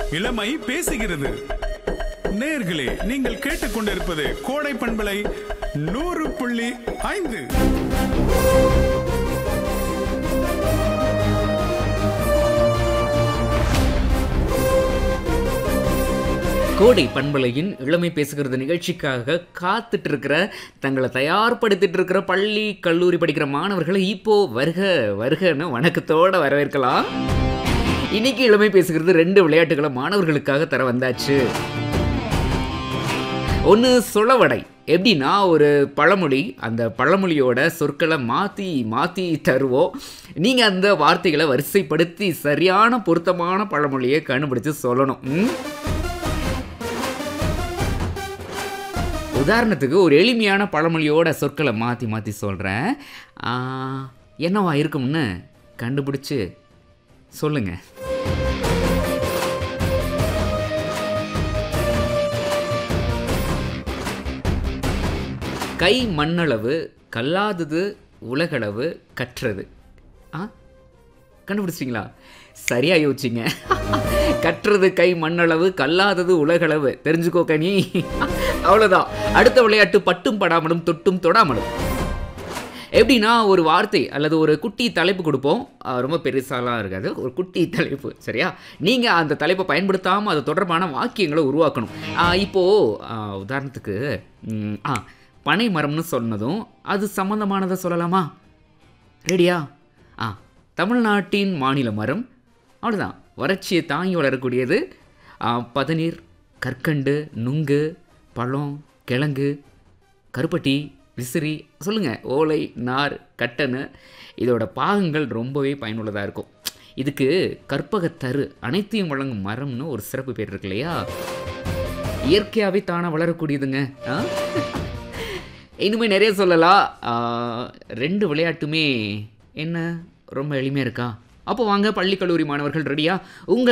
இளமை பேசுகிறது நேர்களே நீங்கள் கேட்டுக்கொண்டிருப்பது கோடை பண்பலை நூறு புள்ளி ஐந்து கோடை பண்பலையின் இளமை பேசுகிறது நிகழ்ச்சிக்காக காத்துட்டு இருக்கிற தங்களை தயார்படுத்திட்டு இருக்கிற பள்ளி கல்லூரி படிக்கிற மாணவர்களை இப்போ வருக வருகன்னு வணக்கத்தோட வரவேற்கலாம் இன்னைக்கு இளமை பேசுகிறது ரெண்டு விளையாட்டுகளை மாணவர்களுக்காக தர வந்தாச்சு ஒன்று சொலவடை எப்படின்னா ஒரு பழமொழி அந்த பழமொழியோட சொற்களை மாற்றி மாற்றி தருவோம் நீங்கள் அந்த வார்த்தைகளை வரிசைப்படுத்தி சரியான பொருத்தமான பழமொழியை கண்டுபிடிச்சு சொல்லணும் ம்? உதாரணத்துக்கு ஒரு எளிமையான பழமொழியோட சொற்களை மாற்றி மாற்றி சொல்கிறேன் என்னவா இருக்கும்னு கண்டுபிடிச்சு சொல்லுங்கள் கை மண்ணளவு கல்லாதது உலகளவு கற்றது ஆ கண்டுபிடிச்சிங்களா சரியா யோசிச்சிங்க கற்றது கை மண்ணளவு கல்லாதது உலகளவு தெரிஞ்சுக்கோ கனி அவ்வளோதான் அடுத்த விளையாட்டு பட்டும் படாமலும் தொட்டும் தொடாமலும் எப்படின்னா ஒரு வார்த்தை அல்லது ஒரு குட்டி தலைப்பு கொடுப்போம் அஹ் ரொம்ப பெருசாலாம் இருக்காது ஒரு குட்டி தலைப்பு சரியா நீங்கள் அந்த தலைப்பை பயன்படுத்தாமல் அது தொடர்பான வாக்கியங்களை உருவாக்கணும் அஹ் இப்போ அஹ் உதாரணத்துக்கு ம், ஆ பனை மரம்னு சொன்னதும் அது சம்மந்தமானதை சொல்லலாமா ரெடியா ஆ தமிழ்நாட்டின் மாநில மரம் அவ்வளோதான் வறட்சியை தாங்கி வளரக்கூடியது ஆ, பதநீர் கற்கண்டு நுங்கு பழம் கிழங்கு கருப்பட்டி விசிறி சொல்லுங்கள் ஓலை நார் கட்டணு இதோட பாகங்கள் ரொம்பவே பயனுள்ளதாக இருக்கும் இதுக்கு கற்பகத்தரு அனைத்தையும் வழங்கும் மரம்னு ஒரு சிறப்பு பேர் இருக்கு இல்லையா இயற்கையாகவே தானாக வளரக்கூடியதுங்க ஆ இனிமேல் நிறைய சொல்லலாம் ஆ, ரெண்டு விளையாட்டுமே என்ன ரொம்ப எளிமையாக இருக்கா அப்போ வாங்க பள்ளி கல்லூரி மாணவர்கள் ரெடியா உங்கள்